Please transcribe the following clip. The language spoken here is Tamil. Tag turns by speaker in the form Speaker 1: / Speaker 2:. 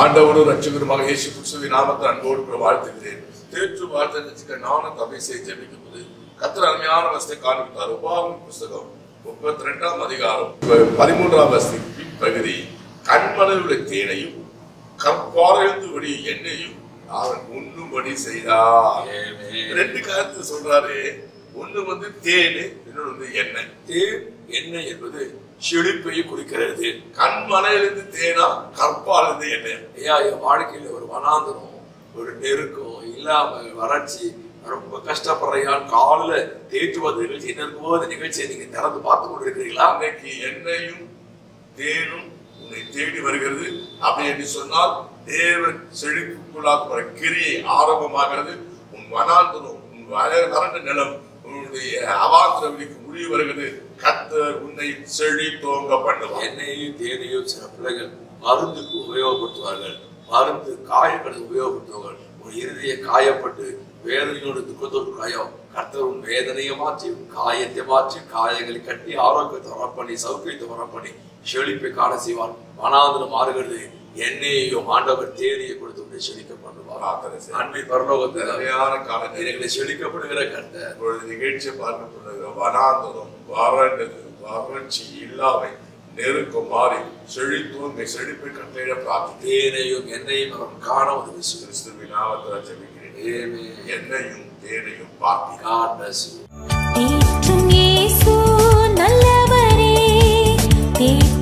Speaker 1: ஆண்டவரும் ரட்சகருமாக இயேசு கிறிஸ்துவின் நாமத்தை அன்போடு கூட வாழ்த்துகிறேன் தேற்று வார்த்தை நினைச்சுக்க நானும் தபைசை ஜெபிக்கும் போது கத்திர அருமையான வசத்தை காண்பித்தார் உபாகம் புஸ்தகம் முப்பத்தி ரெண்டாம் அதிகாரம் பதிமூன்றாம் வசதி பின்பகுதி கண்மணலுடைய தேனையும் கற்பாறைந்து விடி எண்ணெயும் அவன் உண்ணும்படி செய்தார் ரெண்டு காரணத்தை சொல்றாரு ஒண்ணு வந்து தேனு இன்னொன்று வந்து எண்ணெய்
Speaker 2: தேன் எண்ணெய் என்பது செழிப்பை குறிக்கிறது
Speaker 1: கண்மலையிலிருந்து தேனா கற்பாலிருந்து எண்ணெய்
Speaker 2: ஐயா என் வாழ்க்கையில ஒரு வனாந்தரம் ஒரு நெருக்கம் இல்லாம வறட்சி ரொம்ப கஷ்டப்படுறையான் காலில் தேற்றுவது நிகழ்ச்சி என்ன இருக்குமோ அந்த நிகழ்ச்சியை நீங்க திறந்து பார்த்து கொண்டு இருக்கிறீங்களா
Speaker 1: அன்னைக்கு எண்ணெயும் தேனும் உன்னை தேடி வருகிறது அப்படி என்று சொன்னால் தேவன் செழிப்புக்குள்ளாக கிரியை ஆரம்பமாகிறது உன் வனாந்தரம் உன் வர- வறண்ட நிலம் உன்னுடைய அவாந்திர வெளிக்கு முடிவு வருகிறது கத்தர் உன்னை செழித்தோங்க பண்ணுவார்
Speaker 2: எண்ணெயையும் தேனையும் சில பிள்ளைகள் மருந்துக்கு உபயோகப்படுத்துவார்கள் மருந்து காயங்களுக்கு உபயோகப்படுத்துவார்கள் உன் இறுதிய காயப்பட்டு வேதனையோடு துக்கத்தோடு காயம் கர்த்தர் உன் வேதனையை மாற்றி உன் காயத்தை மாற்றி காயங்களை கட்டி ஆரோக்கியத்தை வர பண்ணி சௌக்கியத்தை வர பண்ணி செழிப்பை காண செய்வார் வனாந்திரம் மாறுகிறது எண்ணெயையும் ஆண்டவர் தேனியை கொடுத்து உன்னை செழிக்க பண்ணுவார்
Speaker 1: பிரார்த்தனை செய்வோம்.
Speaker 2: அன்பின் பரலோகத்தில்
Speaker 1: அருமையான காலத்தில்
Speaker 2: எங்களை செழிக்கப்படுகிற கர்த்தர்
Speaker 1: இப்பொழுது நிகழ்ச்சியை பார்க்கப்படுகிற வனாந்தரம் வறண்டது வறட்சி இல்லாமை நெருக்கம் மாறி செழித்தோங்கை செழிப்பை கட்டளையிட பிரார்த்தனை
Speaker 2: தேனையும் எண்ணெயும் அவன் காண உதவி செய்யும்
Speaker 1: கிறிஸ்துவின் நாமத்தில் ஜெபிக்கிறேன்
Speaker 2: Amen.
Speaker 1: என்னையும் தேனையும் பார்க்கிறேன்
Speaker 2: God bless you.
Speaker 3: தேற்றும் இயேசு நல்லவரே தேற்றும்